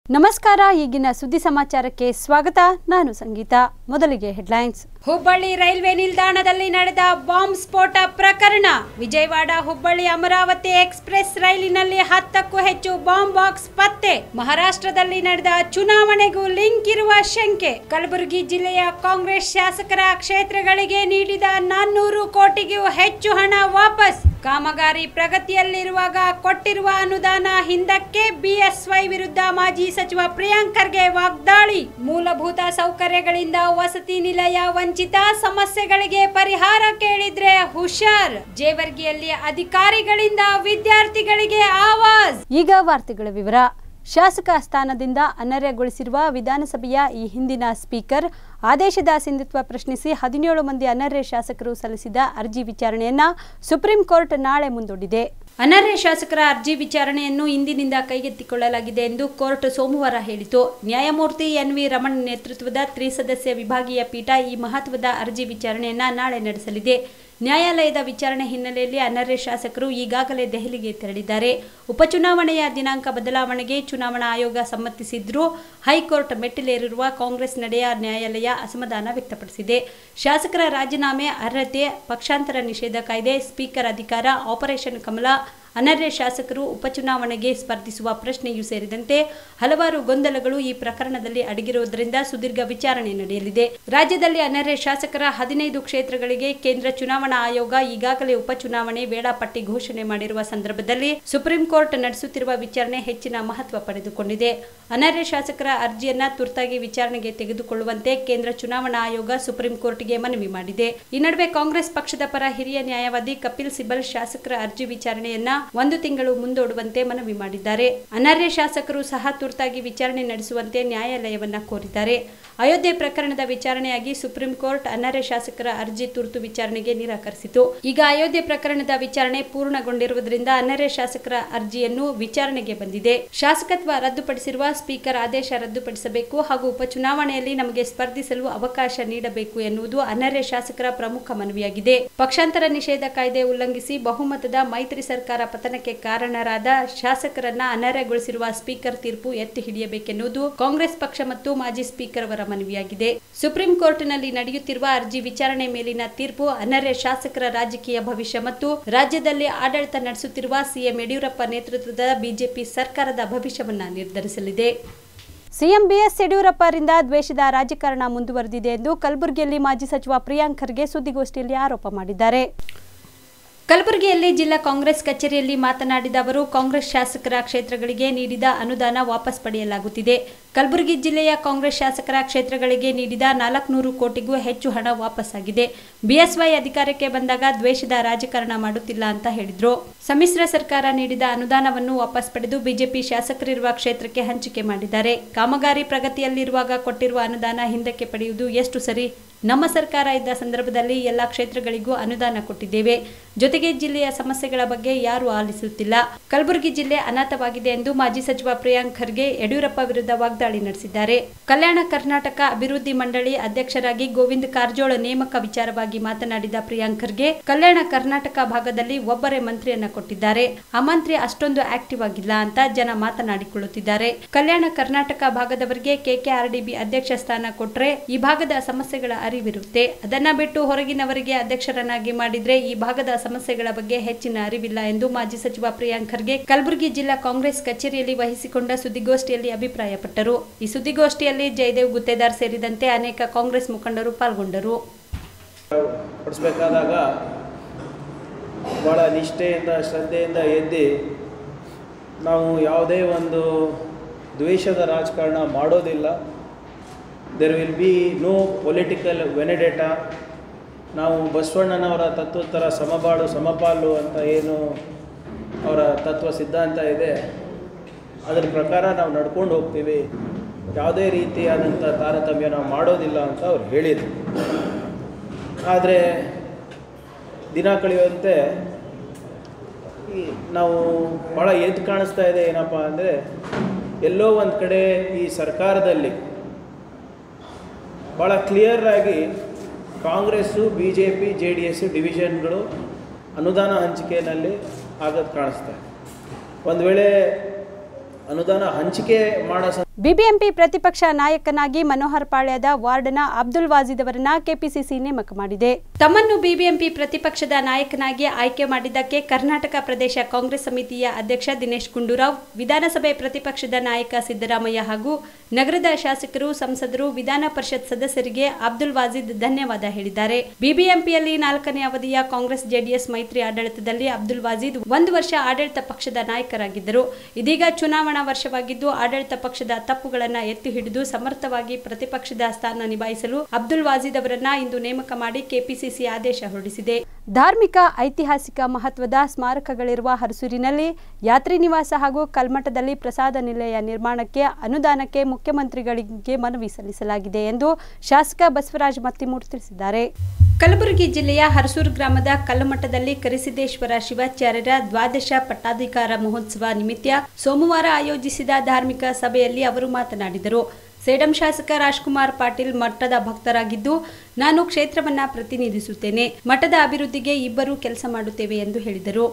ನಮಸ್ಕಾರ ಈಗಿನ ಸುದ್ದಿ ಸಮಾಚಾರಕ್ಕೆ ಸ್ವಾಗತ ನಾನು ಸಂಗೀತ ಮೊದಲಿಗೆ ಹೆಡ್ಲೈನ್ಸ್ ಹುಬ್ಬಳ್ಳಿ ರೈಲ್ವೆ ನಿಲ್ದಾಣದಲ್ಲಿ ನಡೆದ ಬಾಂಬ್ ಸ್ಫೋಟ ಪ್ರಕರಣ ವಿಜಯವಾಡ ಹುಬ್ಬಳ್ಳಿ ಅಮರಾವತಿ ಎಕ್ಸ್ಪ್ರೆಸ್ ರೈಲಿನಲ್ಲಿ ಹತ್ತಕ್ಕೂ ಹೆಚ್ಚು ಬಾಂಬ್ ಬಾಕ್ಸ್ ಪತ್ತೆ ಮಹಾರಾಷ್ಟ್ರದಲ್ಲಿ ನಡೆದ ಚುನಾವಣೆಗೂ ಲಿಂಕ್ ಇರುವ ಶಂಕೆ ಕಲಬುರಗಿ ಜಿಲ್ಲೆಯ ಕಾಂಗ್ರೆಸ್ ಶಾಸಕರ ಕ್ಷೇತ್ರಗಳಿಗೆ ನೀಡಿದ ನಾನ್ನೂರು ಕೋಟಿಗೂ ಹೆಚ್ಚು ಹಣ ವಾಪಸ್ ಕಾಮಗಾರಿ ಪ್ರಗತಿಯಲ್ಲಿರುವಾಗ ಕೊಟ್ಟಿರುವ ಅನುದಾನ ಹಿಂದಕ್ಕೆ ಬಿಎಸ್ವೈ ವಿರುದ್ಧ ಮಾಜಿ ಸಚಿವ ಪ್ರಿಯಾಂಕ್ ಖರ್ಗೆ ವಾಗ್ದಾಳಿ ಮೂಲಭೂತ ಸೌಕರ್ಯಗಳಿಂದ ವಸತಿ ನಿಲಯ ವಂಚಿತ ಸಮಸ್ಯೆಗಳಿಗೆ ಪರಿಹಾರ ಕೇಳಿದ್ರೆ ಹುಷಾರ್ ಜೇವರ್ಗಿಯಲ್ಲಿ ಅಧಿಕಾರಿಗಳಿಂದ ವಿದ್ಯಾರ್ಥಿಗಳಿಗೆ ಆವಾಜ್ ಈಗ ವಾರ್ತೆಗಳ ವಿವರ ಶಾಸಕ ಸ್ಥಾನದಿಂದ ಅನರ್ಹಗೊಳಿಸಿರುವ ವಿಧಾನಸಭೆಯ ಈ ಹಿಂದಿನ ಸ್ಪೀಕರ್ ಆದೇಶದ ಸಿಂಧುತ್ವ ಪ್ರಶ್ನಿಸಿ ಹದಿನೇಳು ಮಂದಿ ಅನರ್ಹ ಶಾಸಕರು ಸಲ್ಲಿಸಿದ ಅರ್ಜಿ ವಿಚಾರಣೆಯನ್ನ ಸುಪ್ರೀಂ ಕೋರ್ಟ್ ನಾಳೆ ಮುಂದೂಡಿದೆ ಅನರ್ಹ ಶಾಸಕರ ಅರ್ಜಿ ವಿಚಾರಣೆಯನ್ನು ಇಂದಿನಿಂದ ಕೈಗೆತ್ತಿಕೊಳ್ಳಲಾಗಿದೆ ಎಂದು ಕೋರ್ಟ್ ಸೋಮವಾರ ಹೇಳಿತು ನ್ಯಾಯಮೂರ್ತಿ ಎನ್ ವಿ ರಮಣ್ ನೇತೃತ್ವದ ತ್ರಿಸದಸ್ಯ ವಿಭಾಗೀಯ ಪೀಠ ಈ ಮಹತ್ವದ ಅರ್ಜಿ ವಿಚಾರಣೆಯನ್ನ ನಾಳೆ ನಡೆಸಲಿದೆ ನ್ಯಾಯಾಲಯದ ವಿಚಾರಣೆ ಹಿನ್ನೆಲೆಯಲ್ಲಿ ಅನರ್ಹ ಶಾಸಕರು ಈಗಾಗಲೇ ದೆಹಲಿಗೆ ತೆರಳಿದ್ದಾರೆ ಉಪಚುನಾವಣೆಯ ದಿನಾಂಕ ಬದಲಾವಣೆಗೆ ಚುನಾವಣಾ ಆಯೋಗ ಸಮ್ಮತಿಸಿದ್ರೂ ಹೈಕೋರ್ಟ್ ಮೆಟ್ಟಿಲೇರಿರುವ ಕಾಂಗ್ರೆಸ್ ನಡೆಯ ನ್ಯಾಯಾಲಯ ಅಸಮಾಧಾನ ವ್ಯಕ್ತಪಡಿಸಿದೆ ಶಾಸಕರ ರಾಜೀನಾಮೆ ಅರ್ಹತೆ ಪಕ್ಷಾಂತರ ನಿಷೇಧ ಕಾಯ್ದೆ ಸ್ಪೀಕರ್ ಅಧಿಕಾರ ಆಪರೇಷನ್ ಕಮಲ ಅನರ್ಹ ಶಾಸಕರು ಉಪಚುನಾವಣೆಗೆ ಸ್ಪರ್ಧಿಸುವ ಪ್ರಶ್ನೆಯೂ ಸೇರಿದಂತೆ ಹಲವಾರು ಗೊಂದಲಗಳು ಈ ಪ್ರಕರಣದಲ್ಲಿ ಅಡಗಿರುವುದರಿಂದ ಸುದೀರ್ಘ ವಿಚಾರಣೆ ನಡೆಯಲಿದೆ ರಾಜ್ಯದಲ್ಲಿ ಅನರ್ಹ ಶಾಸಕರ ಹದಿನೈದು ಕ್ಷೇತ್ರಗಳಿಗೆ ಕೇಂದ್ರ ಚುನಾವಣಾ ಆಯೋಗ ಈಗಾಗಲೇ ಉಪಚುನಾವಣೆ ವೇಳಾಪಟ್ಟಿ ಘೋಷಣೆ ಮಾಡಿರುವ ಸಂದರ್ಭದಲ್ಲಿ ಸುಪ್ರೀಂ ಕೋರ್ಟ್ ನಡೆಸುತ್ತಿರುವ ವಿಚಾರಣೆ ಹೆಚ್ಚಿನ ಮಹತ್ವ ಪಡೆದುಕೊಂಡಿದೆ ಅನರ್ಹ ಶಾಸಕರ ಅರ್ಜಿಯನ್ನ ತುರ್ತಾಗಿ ವಿಚಾರಣೆಗೆ ತೆಗೆದುಕೊಳ್ಳುವಂತೆ ಕೇಂದ್ರ ಚುನಾವಣಾ ಆಯೋಗ ಸುಪ್ರೀಂ ಕೋರ್ಟ್ಗೆ ಮನವಿ ಮಾಡಿದೆ ಈ ನಡುವೆ ಕಾಂಗ್ರೆಸ್ ಪಕ್ಷದ ಪರ ಹಿರಿಯ ನ್ಯಾಯವಾದಿ ಕಪಿಲ್ ಸಿಬಲ್ ಶಾಸಕರ ಅರ್ಜಿ ವಿಚಾರಣೆಯನ್ನ ಒಂದು ತಿಂಗಳು ಮುಂದೂಡುವಂತೆ ಮನವಿ ಮಾಡಿದ್ದಾರೆ ಅನರ್ಹ ಶಾಸಕರು ಸಹ ತುರ್ತಾಗಿ ವಿಚಾರಣೆ ನಡೆಸುವಂತೆ ನ್ಯಾಯಾಲಯವನ್ನ ಕೋರಿದ್ದಾರೆ ಅಯೋಧ್ಯೆ ಪ್ರಕರಣದ ವಿಚಾರಣೆಯಾಗಿ ಸುಪ್ರೀಂ ಕೋರ್ಟ್ ಅನರ್ಹ ಶಾಸಕರ ಅರ್ಜಿ ತುರ್ತು ವಿಚಾರಣೆಗೆ ನಿರಾಕರಿಸಿತು ಈಗ ಅಯೋಧ್ಯೆ ಪ್ರಕರಣದ ವಿಚಾರಣೆ ಪೂರ್ಣಗೊಂಡಿರುವುದರಿಂದ ಅನರ್ಹ ಶಾಸಕರ ಅರ್ಜಿಯನ್ನು ವಿಚಾರಣೆಗೆ ಬಂದಿದೆ ಶಾಸಕತ್ವ ರದ್ದುಪಡಿಸಿರುವ ಸ್ಪೀಕರ್ ಆದೇಶ ರದ್ದುಪಡಿಸಬೇಕು ಹಾಗೂ ಉಪಚುನಾವಣೆಯಲ್ಲಿ ನಮಗೆ ಸ್ಪರ್ಧಿಸಲು ಅವಕಾಶ ನೀಡಬೇಕು ಎನ್ನುವುದು ಅನರ್ಹ ಶಾಸಕರ ಪ್ರಮುಖ ಮನವಿಯಾಗಿದೆ ಪಕ್ಷಾಂತರ ನಿಷೇಧ ಕಾಯ್ದೆ ಉಲ್ಲಂಘಿಸಿ ಬಹುಮತದ ಮೈತ್ರಿ ಸರ್ಕಾರ ಪತನಕ್ಕೆ ಕಾರಣರಾದ ಶಾಸಕರನ್ನ ಅನರ್ಹಗೊಳಿಸಿರುವ ಸ್ಪೀಕರ್ ತೀರ್ಪು ಎತ್ತಿ ಹಿಡಿಯಬೇಕೆನ್ನುವುದು ಕಾಂಗ್ರೆಸ್ ಪಕ್ಷ ಮತ್ತು ಮಾಜಿ ಸ್ಪೀಕರ್ ಅವರ ಮನವಿಯಾಗಿದೆ ಸುಪ್ರೀಂ ಕೋರ್ಟ್ನಲ್ಲಿ ನಡೆಯುತ್ತಿರುವ ಅರ್ಜಿ ವಿಚಾರಣೆ ಮೇಲಿನ ತೀರ್ಪು ಅನರ್ಹ ಶಾಸಕರ ರಾಜಕೀಯ ಭವಿಷ್ಯ ಮತ್ತು ರಾಜ್ಯದಲ್ಲಿ ಆಡಳಿತ ನಡೆಸುತ್ತಿರುವ ಸಿಎಂ ಯಡಿಯೂರಪ್ಪ ನೇತೃತ್ವದ ಬಿಜೆಪಿ ಸರ್ಕಾರದ ಭವಿಷ್ಯವನ್ನ ನಿರ್ಧರಿಸಲಿದೆ ಸಿಎಂ ಬಿಎಸ್ ಯಡಿಯೂರಪ್ಪ ಅವರಿಂದ ದ್ವೇಷದ ರಾಜಕಾರಣ ಮುಂದುವರೆದಿದೆ ಎಂದು ಕಲಬುರಗಿಯಲ್ಲಿ ಮಾಜಿ ಸಚಿವ ಪ್ರಿಯಾಂಕ್ ಖರ್ಗೆ ಸುದ್ದಿಗೋಷ್ಠಿಯಲ್ಲಿ ಆರೋಪ ಮಾಡಿದ್ದಾರೆ ಕಲಬುರಗಿಯಲ್ಲಿ ಜಿಲ್ಲಾ ಕಾಂಗ್ರೆಸ್ ಕಚೇರಿಯಲ್ಲಿ ಮಾತನಾಡಿದ ಅವರು ಕಾಂಗ್ರೆಸ್ ಶಾಸಕರ ಕ್ಷೇತ್ರಗಳಿಗೆ ನೀಡಿದ ಅನುದಾನ ವಾಪಸ್ ಪಡೆಯಲಾಗುತ್ತಿದೆ ಕಲಬುರಗಿ ಜಿಲ್ಲೆಯ ಕಾಂಗ್ರೆಸ್ ಶಾಸಕರ ಕ್ಷೇತ್ರಗಳಿಗೆ ನೀಡಿದ ನಾಲ್ಕುನೂರು ಕೋಟಿಗೂ ಹೆಚ್ಚು ಹಣ ವಾಪಸ್ಸಾಗಿದೆ ಬಿಎಸ್ವೈ ಅಧಿಕಾರಕ್ಕೆ ಬಂದಾಗ ದ್ವೇಷದ ರಾಜಕಾರಣ ಮಾಡುತ್ತಿಲ್ಲ ಅಂತ ಹೇಳಿದ್ರು ಸಮ್ಮಿಶ್ರ ಸರ್ಕಾರ ನೀಡಿದ ಅನುದಾನವನ್ನು ವಾಪಸ್ ಪಡೆದು ಬಿಜೆಪಿ ಶಾಸಕರಿರುವ ಕ್ಷೇತ್ರಕ್ಕೆ ಹಂಚಿಕೆ ಮಾಡಿದ್ದಾರೆ ಕಾಮಗಾರಿ ಪ್ರಗತಿಯಲ್ಲಿರುವಾಗ ಕೊಟ್ಟಿರುವ ಅನುದಾನ ಹಿಂದಕ್ಕೆ ಪಡೆಯುವುದು ಎಷ್ಟು ಸರಿ ನಮ್ಮ ಸರ್ಕಾರ ಇದ್ದ ಸಂದರ್ಭದಲ್ಲಿ ಎಲ್ಲ ಕ್ಷೇತ್ರಗಳಿಗೂ ಅನುದಾನ ಕೊಟ್ಟಿದ್ದೇವೆ ಜೊತೆಗೆ ಜಿಲ್ಲೆಯ ಸಮಸ್ಯೆಗಳ ಬಗ್ಗೆ ಯಾರೂ ಆಲಿಸುತ್ತಿಲ್ಲ ಕಲಬುರಗಿ ಜಿಲ್ಲೆ ಅನಾಥವಾಗಿದೆ ಎಂದು ಮಾಜಿ ಸಚಿವ ಪ್ರಿಯಾಂಕ್ ಖರ್ಗೆ ಯಡಿಯೂರಪ್ಪ ವಿರುದ್ಧ ವಾಗ್ದಾಳಿ ನಡೆಸಿದ್ದಾರೆ ಕಲ್ಯಾಣ ಕರ್ನಾಟಕ ಅಭಿವೃದ್ಧಿ ಮಂಡಳಿ ಅಧ್ಯಕ್ಷರಾಗಿ ಗೋವಿಂದ್ ಕಾರಜೋಳ ನೇಮಕ ವಿಚಾರವಾಗಿ ಮಾತನಾಡಿದ ಪ್ರಿಯಾಂಕ್ ಖರ್ಗೆ ಕಲ್ಯಾಣ ಕರ್ನಾಟಕ ಭಾಗದಲ್ಲಿ ಒಬ್ಬರೇ ಮಂತ್ರಿಯನ್ನ ಕೊಟ್ಟಿದ್ದಾರೆ ಆ ಮಂತ್ರಿ ಅಷ್ಟೊಂದು ಆಕ್ಟಿವ್ ಆಗಿಲ್ಲ ಅಂತ ಜನ ಮಾತನಾಡಿಕೊಳ್ಳುತ್ತಿದ್ದಾರೆ ಕಲ್ಯಾಣ ಕರ್ನಾಟಕ ಭಾಗದವರಿಗೆ ಕೆಕೆಆರ್ಡಿಬಿ ಅಧ್ಯಕ್ಷ ಸ್ಥಾನ ಕೊಟ್ರೆ ಈ ಭಾಗದ ಸಮಸ್ಯೆಗಳ ಅರಿವಿರುತ್ತೆ ಅದನ್ನ ಬಿಟ್ಟು ಹೊರಗಿನವರಿಗೆ ಅಧ್ಯಕ್ಷರನ್ನಾಗಿ ಮಾಡಿದ್ರೆ ಈ ಭಾಗದ ಸಮಸ್ಯೆಗಳ ಬಗ್ಗೆ ಹೆಚ್ಚಿನ ಅರಿವಿಲ್ಲ ಎಂದು ಮಾಜಿ ಸಚಿವ ಪ್ರಿಯಾಂಕ್ ಖರ್ಗೆ ಕಲಬುರಗಿ ಜಿಲ್ಲಾ ಕಾಂಗ್ರೆಸ್ ಕಚೇರಿಯಲ್ಲಿ ವಹಿಸಿಕೊಂಡ ಸುದ್ದಿಗೋಷ್ಠಿಯಲ್ಲಿ ಅಭಿಪ್ರಾಯಪಟ್ಟರು ಈ ಸುದ್ದಿಗೋಷ್ಠಿಯಲ್ಲಿ ಜಯದೇವ್ ಗುತ್ತೇದಾರ್ ಸೇರಿದಂತೆ ಅನೇಕ ಕಾಂಗ್ರೆಸ್ ಮುಖಂಡರು ಪಾಲ್ಗೊಂಡರು ಪಡಿಸ್ಬೇಕಾದಾಗ ಭಾಳ ನಿಷ್ಠೆಯಿಂದ ಶ್ರದ್ಧೆಯಿಂದ ಎದ್ದು ನಾವು ಯಾವುದೇ ಒಂದು ದ್ವೇಷದ ರಾಜಕಾರಣ ಮಾಡೋದಿಲ್ಲ there will be no political vendetta ನಾವು ಬಸವಣ್ಣನವರ ತತ್ವದ ಥರ ಸಮಬಾಳು ಸಮಪಾಲು ಅಂತ ಏನು ಅವರ ತತ್ವ ಸಿದ್ಧಾಂತ ಇದೆ ಅದರ ಪ್ರಕಾರ ನಾವು ನಡ್ಕೊಂಡು ಹೋಗ್ತೀವಿ ಯಾವುದೇ ರೀತಿಯಾದಂಥ ತಾರತಮ್ಯ ನಾವು ಮಾಡೋದಿಲ್ಲ ಅಂತ ಅವ್ರು ಹೇಳಿದರು ಆದರೆ ದಿನ ಕಳೆಯುವಂತೆ ಈ ನಾವು ಭಾಳ ಎದ್ದು ಕಾಣಿಸ್ತಾ ಇದೆ ಏನಪ್ಪ ಅಂದರೆ ಎಲ್ಲೋ ಒಂದು ಕಡೆ ಈ ಸರ್ಕಾರದಲ್ಲಿ ಭಾಳ ಕ್ಲಿಯರಾಗಿ Congress B J P J D S ಡಿವಿಷನ್ಗಳು ಅನುದಾನ ಹಂಚಿಕೆಯಲ್ಲಿ ಆಗೋದು ಕಾಣಿಸ್ತಾ ಇದೆ ಒಂದು ವೇಳೆ ಅನುದಾನ ಹಂಚಿಕೆ ಮಾಡೋ ಬಿಬಿಎಂಪಿ ಪ್ರತಿಪಕ್ಷ ನಾಯಕನಾಗಿ ಮನೋಹರ್ ಪಾಳ್ಯದ ವಾರ್ಡ್ನ ಅಬ್ದುಲ್ ವಾಜಿದ್ ಅವರನ್ನ ಕೆಪಿಸಿಸಿ ನೇಮಕ ಮಾಡಿದೆ ತಮ್ಮನ್ನು ಬಿಬಿಎಂಪಿ ಪ್ರತಿಪಕ್ಷದ ನಾಯಕನಾಗಿ ಆಯ್ಕೆ ಮಾಡಿದ್ದಕ್ಕೆ ಕರ್ನಾಟಕ ಪ್ರದೇಶ ಕಾಂಗ್ರೆಸ್ ಸಮಿತಿಯ ಅಧ್ಯಕ್ಷ ದಿನೇಶ್ ಗುಂಡೂರಾವ್ ವಿಧಾನಸಭೆ ಪ್ರತಿಪಕ್ಷದ ನಾಯಕ ಸಿದ್ದರಾಮಯ್ಯ ಹಾಗೂ ನಗರದ ಶಾಸಕರು ಸಂಸದರು ವಿಧಾನ ಪರಿಷತ್ ಸದಸ್ಯರಿಗೆ ಅಬ್ದುಲ್ ವಾಜಿದ್ ಧನ್ಯವಾದ ಹೇಳಿದ್ದಾರೆ ಬಿಬಿಎಂಪಿಯಲ್ಲಿ ನಾಲ್ಕನೇ ಅವಧಿಯ ಕಾಂಗ್ರೆಸ್ ಜೆಡಿಎಸ್ ಮೈತ್ರಿ ಆಡಳಿತದಲ್ಲಿ ಅಬ್ದುಲ್ ವಾಜಿದ್ ಒಂದು ವರ್ಷ ಆಡಳಿತ ಪಕ್ಷದ ನಾಯಕರಾಗಿದ್ದರು ಇದೀಗ ಚುನಾವಣಾ ವರ್ಷವಾಗಿದ್ದು ಆಡಳಿತ ಪಕ್ಷದ ತಪ್ಪುಗಳನ್ನು ಎತ್ತಿ ಹಿಡಿದು ಸಮರ್ಥವಾಗಿ ಪ್ರತಿಪಕ್ಷದ ಸ್ಥಾನ ನಿಭಾಯಿಸಲು ಅಬ್ದುಲ್ ವಾಜಿದ್ ಅವರನ್ನ ಇಂದು ನೇಮಕ ಮಾಡಿ ಕೆಪಿಸಿಸಿ ಆದೇಶ ಹೊರಡಿಸಿದೆ ಧಾರ್ಮಿಕ ಐತಿಹಾಸಿಕ ಮಹತ್ವದ ಸ್ಮಾರಕಗಳಿರುವ ಹರಸೂರಿನಲ್ಲಿ ಯಾತ್ರಿ ನಿವಾಸ ಹಾಗೂ ಕಲ್ಮಠದಲ್ಲಿ ಪ್ರಸಾದ ನಿಲಯ ನಿರ್ಮಾಣಕ್ಕೆ ಅನುದಾನಕ್ಕೆ ಮುಖ್ಯಮಂತ್ರಿಗಳಿಗೆ ಮನವಿ ಸಲ್ಲಿಸಲಾಗಿದೆ ಎಂದು ಶಾಸಕ ಬಸವರಾಜ ಮತ್ತಿಮೂಡ್ ತಿಳಿಸಿದ್ದಾರೆ ಕಲಬುರಗಿ ಜಿಲ್ಲೆಯ ಹರಸೂರು ಗ್ರಾಮದ ಕಲ್ಲಮಠದಲ್ಲಿ ಕರಿಸಿದ್ದೇಶ್ವರ ಶಿವಾಚಾರ್ಯರ ದ್ವಾದಶ ಪಟ್ಟಾಧಿಕಾರ ಮಹೋತ್ಸವ ನಿಮಿತ್ತ ಸೋಮವಾರ ಆಯೋಜಿಸಿದ ಧಾರ್ಮಿಕ ಸಭೆಯಲ್ಲಿ ಅವರು ಮಾತನಾಡಿದರು ಸೇಡಂ ಶಾಸಕ ರಾಜ್ಕುಮಾರ್ ಪಾಟೀಲ್ ಮಠದ ಭಕ್ತರಾಗಿದ್ದು ನಾನು ಕ್ಷೇತ್ರವನ್ನ ಪ್ರತಿನಿಧಿಸುತ್ತೇನೆ ಮಠದ ಅಭಿವೃದ್ಧಿಗೆ ಇಬ್ಬರು ಕೆಲಸ ಮಾಡುತ್ತೇವೆ ಎಂದು ಹೇಳಿದರು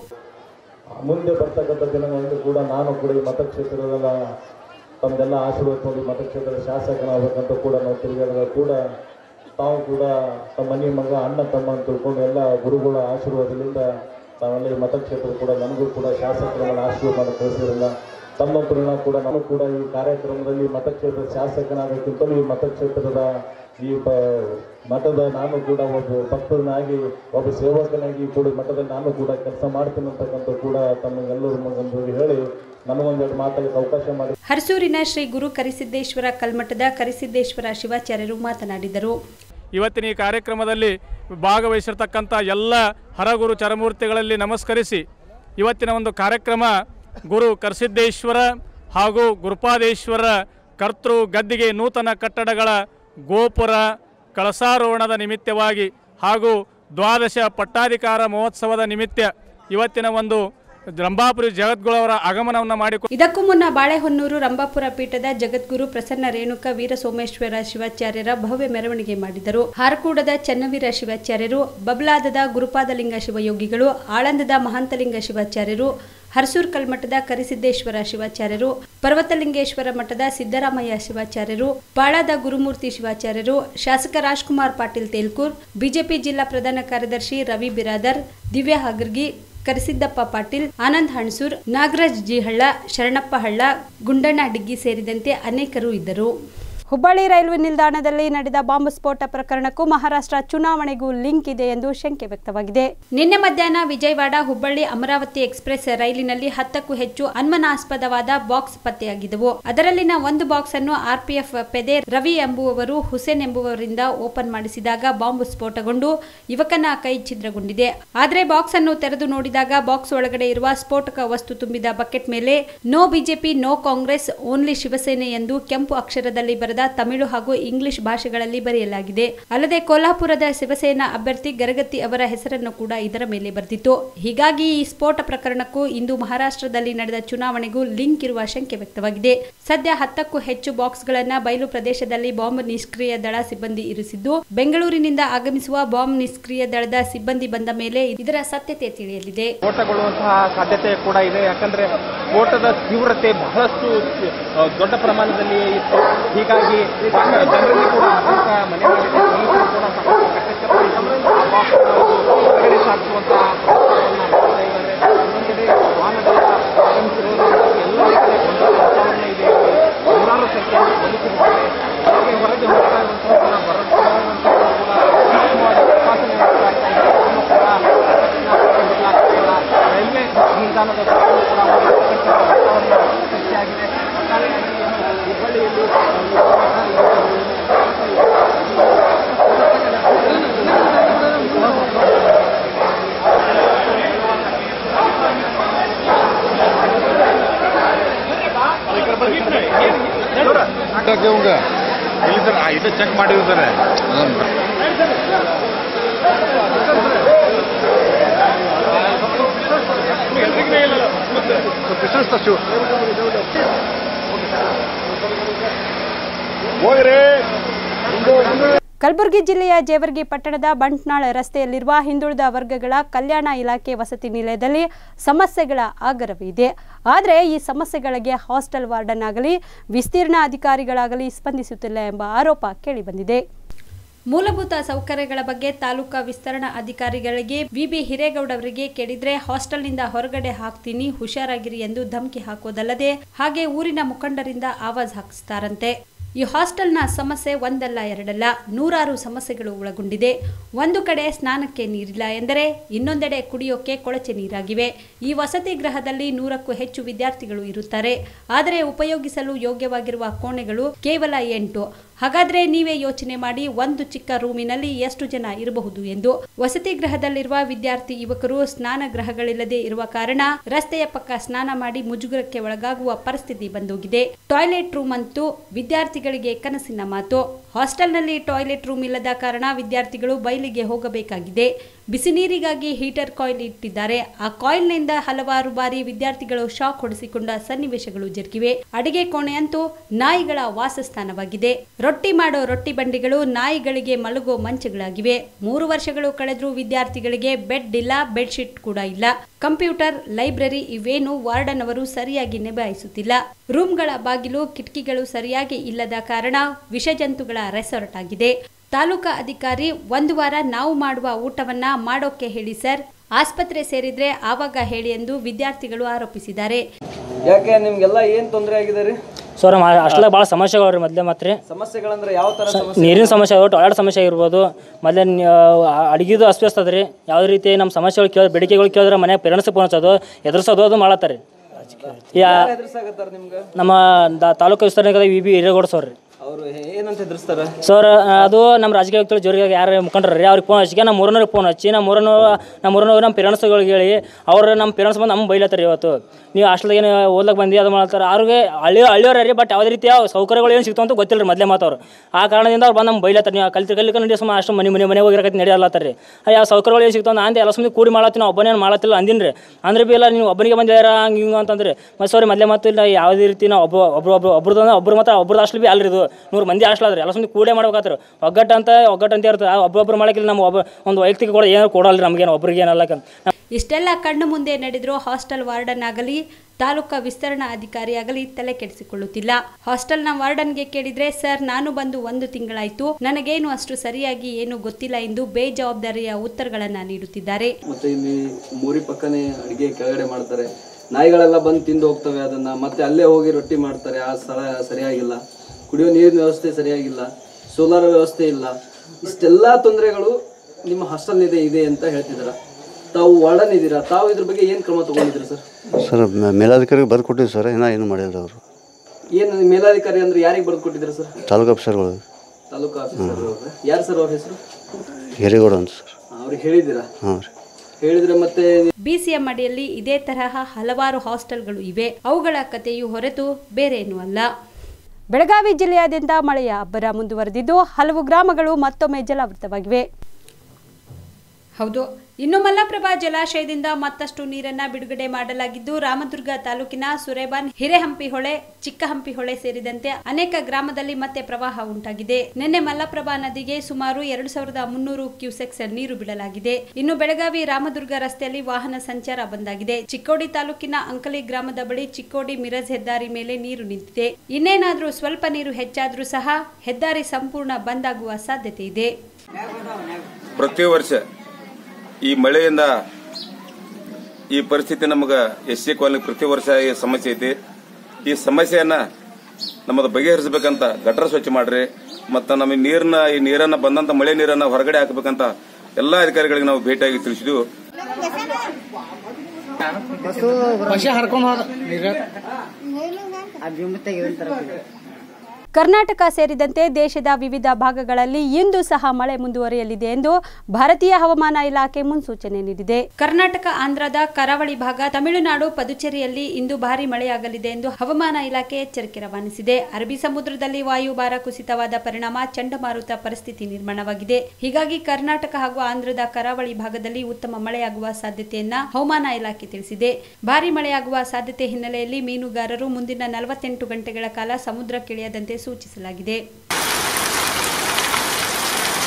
ಮುಂದೆ ಬರ್ತಕ್ಕಂಥ ದಿನಗಳಲ್ಲಿ ಕೂಡ ನಾನು ಕೂಡ ಈ ಮತಕ್ಷೇತ್ರದ ತಮ್ಮದೆಲ್ಲ ಆಶೀರ್ವಾದ ನೋಡಿ ಮತಕ್ಷೇತ್ರದ ಶಾಸಕನಾಗಬೇಕಂತ ಕೂಡ ನಾವು ತಿರುಗಾಡಿದಾಗ ಕೂಡ ತಾವು ಕೂಡ ತಮ್ಮ ಮನೆ ಮಗ ಅಣ್ಣ ತಮ್ಮ ಅಂತ ತಿಳ್ಕೊಂಡು ಎಲ್ಲ ಗುರುಗಳ ಆಶೀರ್ವಾದದಿಂದ ತಾವೆಲ್ಲ ಈ ಮತಕ್ಷೇತ್ರ ಕೂಡ ನನಗೂ ಕೂಡ ಶಾಸಕರನ್ನ ಆಶೀರ್ವಾದ ಕಳಿಸಿರಲ್ಲ ತಮ್ಮಂತರನ್ನ ಕೂಡ ನಾನು ಕೂಡ ಈ ಕಾರ್ಯಕ್ರಮದಲ್ಲಿ ಮತಕ್ಷೇತ್ರದ ಶಾಸಕನಾಗಕ್ಕಿಂತಲೂ ಈ ಮತಕ್ಷೇತ್ರದ ಈ ಪ ಮಠದ ನಾನು ಕೂಡ ಒಬ್ಬ ಭಕ್ತನಾಗಿ ಒಬ್ಬ ಸೇವಕನಾಗಿ ಕೂಡ ಮಠದಲ್ಲಿ ನಾನು ಕೂಡ ಕೆಲಸ ಮಾಡ್ತೀನಿ ಅಂತಕ್ಕಂಥ ಕೂಡ ತಮಗೆಲ್ಲರೂ ಮಗಂದು ಹೇಳಿ ನನಗೊಂದೆರಡು ಮಾತಾಡಲಿಕ್ಕೆ ಅವಕಾಶ ಮಾಡಿ ಹರಸೂರಿನ ಶ್ರೀ ಗುರು ಕರಿಸಿದ್ದೇಶ್ವರ ಕಲ್ಮಠದ ಕರಿಸಿದ್ದೇಶ್ವರ ಶಿವಾಚಾರ್ಯರು ಮಾತನಾಡಿದರು ಇವತ್ತಿನ ಈ ಕಾರ್ಯಕ್ರಮದಲ್ಲಿ ಭಾಗವಹಿಸಿರ್ತಕ್ಕಂಥ ಎಲ್ಲ ಹರಗುರು ಚರಮೂರ್ತಿಗಳಲ್ಲಿ ನಮಸ್ಕರಿಸಿ ಇವತ್ತಿನ ಒಂದು ಕಾರ್ಯಕ್ರಮ ಗುರು ಕರಸಿದ್ದೇಶ್ವರ ಹಾಗೂ ಗುರುಪಾದೇಶ್ವರ ಕರ್ತೃ ಗದ್ದಿಗೆ ನೂತನ ಕಟ್ಟಡಗಳ ಗೋಪುರ ಕಳಸಾರೋಹಣದ ನಿಮಿತ್ತವಾಗಿ ಹಾಗೂ ದ್ವಾದಶ ಪಟ್ಟಾಧಿಕಾರ ಮಹೋತ್ಸವದ ನಿಮಿತ್ತ ಇವತ್ತಿನ ಒಂದು ರಂಭಾಪುರಿ ಜಗದ್ಗುಳವರ ಆಗಮನವನ್ನು ಮಾಡಿಕೊಂಡು ಇದಕ್ಕೂ ಮುನ್ನ ಬಾಳೆಹೊನ್ನೂರು ರಂಭಾಪುರ ಪೀಠದ ಜಗದ್ಗುರು ಪ್ರಸನ್ನ ರೇಣುಕ ವೀರ ಸೋಮೇಶ್ವರ ಶಿವಾಚಾರ್ಯರ ಭವ್ಯ ಮೆರವಣಿಗೆ ಮಾಡಿದರು ಹಾರಕೂಡದ ಚನ್ನವೀರ ಶಿವಾಚಾರ್ಯರು ಬಬ್ಲಾದದ ಗುರುಪಾದಲಿಂಗ ಶಿವಯೋಗಿಗಳು ಆಳಂದದ ಮಹಾಂತಲಿಂಗ ಶಿವಾಚಾರ್ಯರು ಹರ್ಸೂರ್ ಕಲ್ಮಠದ ಕರಿಸಿದ್ದೇಶ್ವರ ಶಿವಾಚಾರ್ಯರು ಪರ್ವತಲಿಂಗೇಶ್ವರ ಮಠದ ಸಿದ್ದರಾಮಯ್ಯ ಶಿವಾಚಾರ್ಯರು ಬಾಳದ ಗುರುಮೂರ್ತಿ ಶಿವಾಚಾರ್ಯರು ಶಾಸಕ ರಾಜ್ಕುಮಾರ್ ಪಾಟೀಲ್ ತೇಲ್ಕೂರ್ ಬಿಜೆಪಿ ಜಿಲ್ಲಾ ಪ್ರಧಾನ ಕಾರ್ಯದರ್ಶಿ ರವಿ ಬಿರಾದರ್ ದಿವ್ಯಾ ಹಗರ್ಗಿ ಕರಿಸಿದ್ದಪ್ಪ ಪಾಟೀಲ್ ಆನಂದ್ ಹಣಸೂರ್ ನಾಗರಾಜ್ ಜಿಹಳ್ಳ ಶರಣಪ್ಪ ಹಳ್ಳ ಗುಂಡಣ್ಣ ಡಿಗ್ಗಿ ಸೇರಿದಂತೆ ಅನೇಕರು ಇದ್ದರು ಹುಬ್ಬಳ್ಳಿ ರೈಲ್ವೆ ನಿಲ್ದಾಣದಲ್ಲಿ ನಡೆದ ಬಾಂಬ್ ಸ್ಫೋಟ ಪ್ರಕರಣಕ್ಕೂ ಮಹಾರಾಷ್ಟ್ರ ಚುನಾವಣೆಗೂ ಲಿಂಕ್ ಇದೆ ಎಂದು ಶಂಕೆ ವ್ಯಕ್ತವಾಗಿದೆ ನಿನ್ನೆ ಮಧ್ಯಾಹ್ನ ವಿಜಯವಾಡ ಹುಬ್ಬಳ್ಳಿ ಅಮರಾವತಿ ಎಕ್ಸ್ಪ್ರೆಸ್ ರೈಲಿನಲ್ಲಿ ಹತ್ತಕ್ಕೂ ಹೆಚ್ಚು ಅನುಮಾನಾಸ್ಪದವಾದ ಬಾಕ್ಸ್ ಪತ್ತೆಯಾಗಿದ್ದವು ಅದರಲ್ಲಿನ ಒಂದು ಬಾಕ್ಸ್ ಅನ್ನು ಆರ್ಪಿಎಫ್ ಪೆದೆ ರವಿ ಎಂಬುವವರು ಹುಸೇನ್ ಎಂಬುವರಿಂದ ಓಪನ್ ಮಾಡಿಸಿದಾಗ ಬಾಂಬ್ ಸ್ಫೋಟಗೊಂಡು ಯುವಕನ ಕೈ ಛಿದ್ರಗೊಂಡಿದೆ ಆದರೆ ಬಾಕ್ಸ್ ಅನ್ನು ತೆರೆದು ನೋಡಿದಾಗ ಬಾಕ್ಸ್ ಒಳಗಡೆ ಇರುವ ಸ್ಫೋಟಕ ವಸ್ತು ತುಂಬಿದ ಬಕೆಟ್ ಮೇಲೆ no BJP no Congress only Shiv Sena ಎಂದು ಕೆಂಪು ಅಕ್ಷರದಲ್ಲಿ ಬರೆದ ತಮಿಳು ಹಾಗೂ ಇಂಗ್ಲಿಷ್ ಭಾಷೆಗಳಲ್ಲಿ ಬರೆಯಲಾಗಿದೆ ಅಲ್ಲದೆ ಕೊಲ್ಹಾಪುರದ ಶಿವಸೇನಾ ಅಭ್ಯರ್ಥಿ ಗರಗತ್ತಿ ಅವರ ಹೆಸರನ್ನು ಕೂಡ ಇದರ ಮೇಲೆ ಬರೆದಿತ್ತು ಹೀಗಾಗಿ ಈ ಸ್ಫೋಟ ಪ್ರಕರಣಕ್ಕೂ ಇಂದು ಮಹಾರಾಷ್ಟ್ರದಲ್ಲಿ ನಡೆದ ಚುನಾವಣೆಗೂ ಲಿಂಕ್ ಇರುವ ಶಂಕೆ ವ್ಯಕ್ತವಾಗಿದೆ ಸದ್ಯ ಹತ್ತಕ್ಕೂ ಹೆಚ್ಚು ಬಾಕ್ಸ್ಗಳನ್ನ ಬಯಲು ಪ್ರದೇಶದಲ್ಲಿ ಬಾಂಬ್ ನಿಷ್ಕ್ರಿಯ ದಳ ಸಿಬ್ಬಂದಿ ಇರಿಸಿದ್ದು ಬೆಂಗಳೂರಿನಿಂದ ಆಗಮಿಸುವ ಬಾಂಬ್ ನಿಷ್ಕ್ರಿಯ ದಳದ ಸಿಬ್ಬಂದಿ ಬಂದ ಮೇಲೆ ಇದರ ಸತ್ಯತೆ ತಿಳಿಯಲಿದೆ ಸ್ಫೋಟಗೊಳ್ಳುವಂತಹ ಸಾಧ್ಯತೆ ಕೂಡ ಇದೆ ಯಾಕಂದ್ರೆ ಸ್ಫೋಟದ ತೀವ್ರತೆ ಬಹಳಷ್ಟು ಆ, ದೊಡ್ಡ ಪ್ರಮಾಣದಲ್ಲಿ ಇತ್ತು ಹೀಗಾಗಿ ಜನರಲ್ಲಿ ಕೂಡ ಆತಂಕ ಮನೆ ಮಾಡಿದೆ ಪೊಲೀಸರು ಕೂಡ ಸಾಕಷ್ಟು ಕಟ್ಟೆಚ್ಚರ ವಹಿಸಿ ಆ ಬಾಕ್ಸ್ಗಳನ್ನು ಹೊರಗಡೆ ಸಾಗಿಸುವಂತಹ ಪ್ರಯತ್ನವನ್ನ ಮಾಡ್ತಾ ಇದ್ದಾರೆ ಇನ್ನೊಂದೆಡೆ ವಾಹನಗಳ ಆಗಮಿಸಿರುವುದರಿಂದಾಗಿ ಎಲ್ಲ ಕಡೆ ಗೊಂದಲ ವಾತಾವರಣ ಇದೆ ನೂರಾರು ಸಂಖ್ಯೆಯಲ್ಲಿ ಪೊಲೀಸರಿದ್ದಾರೆ ಹಾಗೆ ಹೊರಗೆ ಹೋಗ್ತಾ ಇರುವಂತಹ ಕೂಡ ಬರುವಂತಹ ಕೂಡ ಸೂಕ್ಷ್ಮವಾಗಿ ತಪಾಸಣೆ ಮಾಡ್ತಾ ಇದ್ದಾರೆ ಇನ್ನೂ ಕೂಡ ತಕ್ಷಣ ಹೊರಗೆ ಬಿಡಲಾಗ್ತಿಲ್ಲ ರೈಲ್ವೆ ನಿಲ್ದಾಣದ ಸುತ್ತಲೂ ಕೂಡ ಒಂದು ಉತ್ಕಂಠದ ವಾತಾವರಣ ಸೃಷ್ಟಿಯಾಗಿದೆ ಒಟ್ಟಾರೆಯಾಗಿ ಹುಬ್ಬಳ್ಳಿಯಲ್ಲಿ ಇಲ್ಲಿ ಸರ್ ಇದು ಚೆಕ್ ಮಾಡಿದ್ರು ಸರ್ ಹೋಗ್ರಿ ಕಲಬುರಗಿ ಜಿಲ್ಲೆಯ ಜೇವರ್ಗಿ ಪಟ್ಟಣದ ಬಂಟ್ನಾಳ ರಸ್ತೆಯಲ್ಲಿರುವ ಹಿಂದುಳಿದ ವರ್ಗಗಳ ಕಲ್ಯಾಣ ಇಲಾಖೆ ವಸತಿ ನಿಲಯದಲ್ಲಿ ಸಮಸ್ಯೆಗಳ ಆಗರವಿದೆ ಆದರೆ ಈ ಸಮಸ್ಯೆಗಳಿಗೆ ಹಾಸ್ಟೆಲ್ ವಾರ್ಡನ್ ಆಗಲಿ ವಿಸ್ತೀರ್ಣ ಅಧಿಕಾರಿಗಳಾಗಲಿ ಸ್ಪಂದಿಸುತ್ತಿಲ್ಲ ಎಂಬ ಆರೋಪ ಕೇಳಿಬಂದಿದೆ ಮೂಲಭೂತ ಸೌಕರ್ಯಗಳ ಬಗ್ಗೆ ತಾಲೂಕಾ ವಿಸ್ತರಣಾ ಅಧಿಕಾರಿಗಳಿಗೆ ವಿಬಿ ಹಿರೇಗೌಡವರಿಗೆ ಕೇಳಿದ್ರೆ ಹಾಸ್ಟೆಲ್ನಿಂದ ಹೊರಗಡೆ ಹಾಕ್ತೀನಿ ಹುಷಾರಾಗಿರಿ ಎಂದು ಧಮಕಿ ಹಾಕೋದಲ್ಲದೆ ಹಾಗೆ ಊರಿನ ಮುಖಂಡರಿಂದ ಆವಾಜ್ ಹಾಕಿಸ್ತಾರಂತೆ ಈ ಹಾಸ್ಟೆಲ್ನ ಸಮಸ್ಯೆ ಒಂದಲ್ಲ ಎರಡಲ್ಲ ನೂರಾರು ಸಮಸ್ಯೆಗಳು ಒಳಗೊಂಡಿದೆ ಒಂದು ಕಡೆ ಸ್ನಾನಕ್ಕೆ ನೀರಿಲ್ಲ ಎಂದರೆ ಇನ್ನೊಂದೆಡೆ ಕುಡಿಯೋಕೆ ಕೊಳಚೆ ನೀರಾಗಿವೆ ಈ ವಸತಿ ಗೃಹದಲ್ಲಿ ನೂರಕ್ಕೂ ಹೆಚ್ಚು ವಿದ್ಯಾರ್ಥಿಗಳು ಇರುತ್ತಾರೆ ಆದರೆ ಉಪಯೋಗಿಸಲು ಯೋಗ್ಯವಾಗಿರುವ ಕೋಣೆಗಳು ಕೇವಲ ಎಂಟು ಹಾಗಾದ್ರೆ ನೀವೇ ಯೋಚನೆ ಮಾಡಿ ಒಂದು ಚಿಕ್ಕ ರೂಮಿನಲ್ಲಿ ಎಷ್ಟು ಜನ ಇರಬಹುದು ಎಂದು ವಸತಿ ಗೃಹದಲ್ಲಿರುವ ವಿದ್ಯಾರ್ಥಿ ಯುವಕರು ಸ್ನಾನ ಗೃಹಗಳಿಲ್ಲದೆ ಇರುವ ಕಾರಣ ರಸ್ತೆಯ ಪಕ್ಕ ಸ್ನಾನ ಮಾಡಿ ಮುಜುಗರಕ್ಕೆ ಒಳಗಾಗುವ ಪರಿಸ್ಥಿತಿ ಬಂದೋಗಿದೆ ಟಾಯ್ಲೆಟ್ ರೂಮ್ ಅಂತೂ ವಿದ್ಯಾರ್ಥಿಗಳಿಗೆ ಕನಸಿನ ಮಾತು ಹಾಸ್ಟೆಲ್ನಲ್ಲಿ ಟಾಯ್ಲೆಟ್ ರೂಮ್ ಇಲ್ಲದ ಕಾರಣ ವಿದ್ಯಾರ್ಥಿಗಳು ಬಯಲಿಗೆ ಹೋಗಬೇಕಾಗಿದೆ ಬಿಸಿ ನೀರಿಗಾಗಿ ಹೀಟರ್ ಕಾಯಿಲ್ ಇಟ್ಟಿದ್ದಾರೆ ಆ ಕಾಯಿಲ್ನಿಂದ ಹಲವಾರು ಬಾರಿ ವಿದ್ಯಾರ್ಥಿಗಳು ಶಾಕ್ ಹೊಡೆಸಿಕೊಂಡ ಸನ್ನಿವೇಶಗಳು ಜರುಗಿವೆ ಅಡಿಗೆ ಕೋಣೆ ಅಂತೂ ನಾಯಿಗಳ ವಾಸಸ್ಥಾನವಾಗಿದೆ ರೊಟ್ಟಿ ಮಾಡೋ ರೊಟ್ಟಿ ಬಂಡಿಗಳು ನಾಯಿಗಳಿಗೆ ಮಲಗೋ ಮಂಚಗಳಾಗಿವೆ ಮೂರು ವರ್ಷಗಳು ಕಳೆದ್ರೂ ವಿದ್ಯಾರ್ಥಿಗಳಿಗೆ ಬೆಡ್ ಇಲ್ಲ ಬೆಡ್ಶೀಟ್ ಕೂಡ ಇಲ್ಲ ಕಂಪ್ಯೂಟರ್ ಲೈಬ್ರರಿ ಇವೇನು ವಾರ್ಡನ್ ಅವರು ಸರಿಯಾಗಿ ನಿಭಾಯಿಸುತ್ತಿಲ್ಲ ರೂಮ್ಗಳ ಬಾಗಿಲು ಕಿಟಕಿಗಳು ಸರಿಯಾಗಿ ಇಲ್ಲದ ಕಾರಣ ವಿಷಜಂತುಗಳ ರೆಸಾರ್ಟ್ ಆಗಿದೆ ತಾಲೂಕಾ ಅಧಿಕಾರಿ ಒಂದು ವಾರ ನಾವು ಮಾಡುವ ಊಟವನ್ನ ಮಾಡೋಕೆ ಹೇಳಿ ಸರ್ ಆಸ್ಪತ್ರೆ ಸೇರಿದ್ರೆ ಆವಾಗ ಹೇಳಿ ಎಂದು ವಿದ್ಯಾರ್ಥಿಗಳು ಆರೋಪಿಸಿದ್ದಾರೆ ಯಾಕೆ ನಿಮ್ಗೆಲ್ಲ ಏನ್ ತೊಂದರೆ ಆಗಿದೆ ರೀ ಸರ್ ಅಷ್ಟೆಲ್ಲ ಭಾಳ ಸಮಸ್ಯೆಗಳು ರೀ ಮೊದಲೇ ಮತ್ತೆ ರೀ ಸಮಸ್ಯೆಗಳಂದ್ರೆ ಯಾವ ತರ ಸಮಸ್ಯೆ ನೀರಿನ ಸಮಸ್ಯೆ ಇರ್ಬೋದು ಟಾಯ್ಲೆಟ್ ಸಮಸ್ಯೆ ಇರ್ಬೋದು ಮೊದಲೇ ಅಡುಗೆದು ಅಸ್ವ್ಯಸ್ತ ಅದ ರೀ ಯಾವುದೇ ರೀತಿ ನಮ್ಮ ಸಮಸ್ಯೆಗಳು ಕೇಳಿ ಬೇಡಿಕೆಗಳು ಕೇಳಿದ್ರೆ ಮನೆ ಪೇರೆಂಟ್ಸ್ ಫೋನ್ ಹಚ್ಚೋದು ಎದುರಿಸೋದು ಅದು ಮಾಡತ್ತಾರೆ ಯಾ ಎದುರ್ಸಾಕತ್ತಾರ ನಿಮ್ಗೆ ನಮ್ಮ ದ- ತಾಲೂಕು ವಿಸ್ತರಣೆ ವಿ ಬಿ ಹಿರೇಗೌಡ ಸರ್ ರೀ ಅವ್ರು ಏನಂತ ಎದುರಿಸ್ತಾರ ಸರ್ ಅದು ನಮ್ಮ ರಾಜಕೀಯ ವ್ಯಕ್ತಿಗಳು ಜೋರಿಗೆ ಯಾರು ಮುಖಂಡ್ರು ರೀ ಅವ್ರಿಗೆ ಫೋನ್ ಹಚ್ಚಿಗೆ ನಮ್ಮ ಮೂರನವ್ರಿಗೆ ಫೋನ್ ಹಚ್ಚಿ ನಮ್ಮ ಮೂರನ್ನು ನಮ್ಮ ಮೂರನ್ನು ನಮ್ಮ ಪೇರೆಂಟ್ಸ್ಗಳಿಗೆ ಹೇಳಿ ಅವ್ರು ನಮ್ಮ ಪೇರೆಂಟ್ಸ್ ಬಂದು ನಮ್ಮ ಬೈಲತ್ತಾರೆ ಇವತ್ತು ನೀವು ಹಾಸ್ಟೆಲ್ಗೆ ಏನು ಓದ್ಲಕ್ಕೆ ಬಂದು ಅದು ಮಾಡ್ತಾರೆ ಅವ್ರಿಗೆ ಹಳ್ಳಿ ಹಳ್ಳಿಯವ್ರ ರೀ ಬಟ್ ಯಾವುದೇ ರೀತಿಯ ಸೌಕರ್ಯಗಳು ಏನು ಸಿಗ್ತಾವ ಅಂತ ಗೊತ್ತಿಲ್ಲ ರೀ ಮೊದಲೇ ಮಾತವ್ರು ಆ ಕಾರಣದಿಂದ ಅವ್ರು ಬಂದು ನಮ್ಮ ಬೈಲತ್ತಾರೆ ನೀವು ಕಲ್ತಿ ಕಲಿಕ ನಡಿ ಸುಮ್ಮ ಅಷ್ಟು ಮನೆ ಮನೆ ಮನೆ ಹೋಗಿರಕತ್ತೆ ನಡೆಯಲ್ಲತ್ತಾರ ರೀ ಯಾವ ಸೌಕರ್ಯಗಳು ಏನು ಸಿಗ್ತಾವ ಅಂದೆ ಎಲ್ಲ ಸುಮ್ಮನೆ ಕೂಡಿ ಮಾಡತ್ತೀನಿ ನಾವು ಒಬ್ಬನೇ ಮಾಡತ್ತಿಲ್ಲ ಅಂದಿನಿ ರೀ ಅಂದ್ರೆ ಬಿ ಇಲ್ಲ ನೀವು ಒಬ್ಬನಿಗೆ ಬಂದಿದಾರ ಹಂಗೆ ಹಿಂಗೆ ಅಂತಂದ್ರೆ ಮತ್ತೆ ಸಾರಿ ಮೊದಲೇ ಮಾತು ಇಲ್ಲ ಯಾವುದೇ ರೀತಿ ನಾವು ಒಬ್ಬ ಒಬ್ರು ಒಬ್ರು ಒಬ್ರದ್ದು ಅಂದ್ರೆ ಒಬ್ರು ಮಾತ್ರ ಒಬ್ರದ್ದು ಹಾಸ್ಟೆಲ್ ಬಿ ಅಲ್ರಿ ಇದು ನೂರು ಮಂದಿ ಹಾಸ್ಟೆಲ್ ಆದ್ರೆ ಎಲ್ಲ ಸುಮ್ಮನೆ ಕೂಡೇ ಮಾಡ್ಬೇಕಾತ್ರ ಒಗ್ಗಟ್ಟು ಅಂತ ಒಗ್ಗಟ್ಟು ಅಂತ ಇರ್ತದೆ ಆ ಒಬ್ಬೊಬ್ರು ಮಾಡಕ್ಕಿಲ್ಲ ನಮ್ಮ ಒಬ್ಬ ಒಂದು ವೈಯಕ್ತಿಕ ಕೂಡ ಏನು ಕೊಡಲ್ಲ ನಮಗೇನು ಒಬ್ರಿಗೆ ಏನಲ್ಲ ಇಷ್ಟೆಲ್ಲ ಕಣ್ಣು ಮುಂದೆ ನಡೆದರೂ ಹಾಸ್ಟೆಲ್ ವಾರ್ಡನ್ ಆಗಲಿ ತಾಲೂಕಾ ವಿಸ್ತರಣಾ ಅಧಿಕಾರಿ ಆಗಲಿ ತಲೆ ಕೆಡಿಸಿಕೊಳ್ಳುತ್ತಿಲ್ಲ ಹಾಸ್ಟೆಲ್ನ ವಾರ್ಡನ್ಗೆ ಕೇಳಿದ್ರೆ ಸರ್ ನಾನು ಬಂದು ಒಂದು ತಿಂಗಳಾಯ್ತು ನನಗೇನು ಅಷ್ಟು ಸರಿಯಾಗಿ ಏನು ಗೊತ್ತಿಲ್ಲ ಎಂದು ಬೇಜವಾಬ್ದಾರಿಯ ಉತ್ತರಗಳನ್ನ ನೀಡುತ್ತಿದ್ದಾರೆ ಮತ್ತೆ ಇಲ್ಲಿ ಮೂರಿ ಪಕ್ಕನೆ ಅಡಿಗೆ ಕೆಳಗಡೆ ಮಾಡ್ತಾರೆ ನಾಯಿಗಳೆಲ್ಲ ಬಂದು ತಿಂದು ಹೋಗ್ತವೆ ಅದನ್ನ ಮತ್ತೆ ಅಲ್ಲೇ ಹೋಗಿ ರೊಟ್ಟಿ ಮಾಡ್ತಾರೆ ಆ ಸ್ಥಳ ಸರಿಯಾಗಿಲ್ಲ ಕುಡಿಯೋ ನೀರಿನ ವ್ಯವಸ್ಥೆ ಸರಿಯಾಗಿಲ್ಲ ಸೋಲಾರ್ ವ್ಯವಸ್ಥೆ ಇಲ್ಲ ಇಷ್ಟೆಲ್ಲ ತೊಂದರೆಗಳು ನಿಮ್ಮ ಹಾಸ್ಟೆಲ್ ಇದೆ ಇದೆ ಅಂತ ಹೇಳ್ತಿದಾರ ತಾವು ವಾರ್ಡನ್ ಇದ್ದೀರಾ ತಾವು ಇದ್ರ ಬಗ್ಗೆ ಏನು ಕ್ರಮ ತಗೊಂಡಿದ್ದೀರಾ ಸರ್ ಸರ್ ಮೇ- ಮೇಲಾಧಿಕಾರಿಗೆ ಬರೆದು ಕೊಟ್ಟಿದ್ದು ಸರ್ ಇನ್ನೂ ಏನು ಮಾಡಿಲ್ಲ ಅವರು ಏನು ಮೇಲಾಧಿಕಾರಿ ಅಂದ್ರೆ ಯಾರಿಗೆ ಬರೆದು ಕೊಟ್ಟಿದ್ದೀರಾ ಸರ್ ತಾಲೂಕು ಆಫೀಸರ್ಗಳು ತಾಲೂಕು ಆಫೀಸರ್ ಯಾರು ಸರ್ ಅವ್ರ ಹೆಸರು ಹಿರೇಗೌಡ ಅಂತ ಸರ್ ಅವ್ರಿಗೆ ಹೇಳಿದ್ದೀರಾ ಹಾಂ ರೀ ಹೇಳಿದ್ರೆ ಮತ್ತೆ ಬಿಸಿಎಂ ಅಡಿಯಲ್ಲಿ ಇದೇ ತರಹ ಹಲವಾರು ಹಾಸ್ಟೆಲ್ಗಳು ಇವೆ ಅವುಗಳ ಕಥೆಯು ಹೊರತು ಬೇರೇನೂ ಅಲ್ಲ ಬೆಳಗಾವಿ ಜಿಲ್ಲೆಯಾದ್ಯಂತ ಮಳೆಯ ಅಬ್ಬರ ಮುಂದುವರೆದಿದ್ದು ಹಲವು ಗ್ರಾಮಗಳು ಮತ್ತೊಮ್ಮೆ ಜಲಾವೃತವಾಗಿವೆ ಹೌದು ಇನ್ನು ಮಲ್ಲಪ್ರಭಾ ಜಲಾಶಯದಿಂದ ಮತ್ತಷ್ಟು ನೀರನ್ನ ಬಿಡುಗಡೆ ಮಾಡಲಾಗಿದ್ದು ರಾಮದುರ್ಗ ತಾಲೂಕಿನ ಸುರೇಬಾನ್ ಹಿರೇಹಂಪಿಹೊಳೆ ಚಿಕ್ಕಹಂಪಿಹೊಳೆ ಸೇರಿದಂತೆ ಅನೇಕ ಗ್ರಾಮದಲ್ಲಿ ಮತ್ತೆ ಪ್ರವಾಹ ಉಂಟಾಗಿದೆ ನಿನ್ನೆ ಮಲ್ಲಪ್ರಭಾ ನದಿಗೆ ಸುಮಾರು ಎರಡು ಸಾವಿರದ ಮುನ್ನೂರು ಕ್ಯೂಸೆಕ್ಸ್ ನೀರು ಬಿಡಲಾಗಿದೆ ಇನ್ನು ಬೆಳಗಾವಿ ರಾಮದುರ್ಗ ರಸ್ತೆಯಲ್ಲಿ ವಾಹನ ಸಂಚಾರ ಬಂದಾಗಿದೆ ಚಿಕ್ಕೋಡಿ ತಾಲೂಕಿನ ಅಂಕಲಿ ಗ್ರಾಮದ ಬಳಿ ಚಿಕ್ಕೋಡಿ ಮಿರಜ್ ಹೆದ್ದಾರಿ ಮೇಲೆ ನೀರು ನಿಂತಿದೆ ಇನ್ನೇನಾದ್ರೂ ಸ್ವಲ್ಪ ನೀರು ಹೆಚ್ಚಾದ್ರೂ ಸಹ ಹೆದ್ದಾರಿ ಸಂಪೂರ್ಣ ಬಂದ್ ಆಗುವ ಸಾಧ್ಯತೆ ಇದೆ ಪ್ರತಿ ವರ್ಷ ಈ ಮಳೆಯಿಂದ ಈ ಪರಿಸ್ಥಿತಿ ನಮಗೆ ಎಸ್ ಸಿ ಕಾಲನಿ ಪ್ರತಿ ವರ್ಷ ಈ ಸಮಸ್ಯೆ ಐತಿ ಈ ಸಮಸ್ಯೆಯನ್ನ ನಮ್ಮದು ಬಗೆಹರಿಸಬೇಕಂತ ಗಟರ ಸ್ವಚ್ಛ ಮಾಡ್ರಿ ಮತ್ತು ನಮಗೆ ನೀರನ್ನ ಈ ನೀರನ್ನ ಬಂದಂತ ಮಳೆ ನೀರನ್ನ ಹೊರಗಡೆ ಹಾಕಬೇಕಂತ ಎಲ್ಲಾ ಅಧಿಕಾರಿಗಳಿಗೆ ನಾವು ಭೇಟಿಯಾಗಿ ತಿಳಿಸಿದ್ವು ಕರ್ನಾಟಕ ಸೇರಿದಂತೆ ದೇಶದ ವಿವಿಧ ಭಾಗಗಳಲ್ಲಿ ಇಂದು ಸಹ ಮಳೆ ಮುಂದುವರಿಯಲಿದೆ ಎಂದು ಭಾರತೀಯ ಹವಾಮಾನ ಇಲಾಖೆ ಮುನ್ಸೂಚನೆ ನೀಡಿದೆ ಕರ್ನಾಟಕ ಆಂಧ್ರದ ಕರಾವಳಿ ಭಾಗ ತಮಿಳುನಾಡು ಪದುಚೇರಿಯಲ್ಲಿ ಇಂದು ಭಾರಿ ಮಳೆಯಾಗಲಿದೆ ಎಂದು ಹವಾಮಾನ ಇಲಾಖೆ ಎಚ್ಚರಿಕೆ ರವಾನಿಸಿದೆ ಅರಬ್ಬಿ ಸಮುದ್ರದಲ್ಲಿ ವಾಯುಭಾರ ಕುಸಿತವಾದ ಪರಿಣಾಮ ಚಂಡಮಾರುತ ಪರಿಸ್ಥಿತಿ ನಿರ್ಮಾಣವಾಗಿದೆ ಹೀಗಾಗಿ ಕರ್ನಾಟಕ ಹಾಗೂ ಆಂಧ್ರದ ಕರಾವಳಿ ಭಾಗದಲ್ಲಿ ಉತ್ತಮ ಮಳೆಯಾಗುವ ಸಾಧ್ಯತೆಯನ್ನ ಹವಾಮಾನ ಇಲಾಖೆ ತಿಳಿಸಿದೆ ಭಾರಿ ಮಳೆಯಾಗುವ ಸಾಧ್ಯತೆ ಹಿನ್ನೆಲೆಯಲ್ಲಿ ಮೀನುಗಾರರು ಮುಂದಿನ ನಲವತ್ತೆಂಟು ಗಂಟೆಗಳ ಕಾಲ ಸಮುದ್ರಕ್ಕಿಳಿಯದಂತೆ ಸೂಚಿಸಲಾಗಿದೆ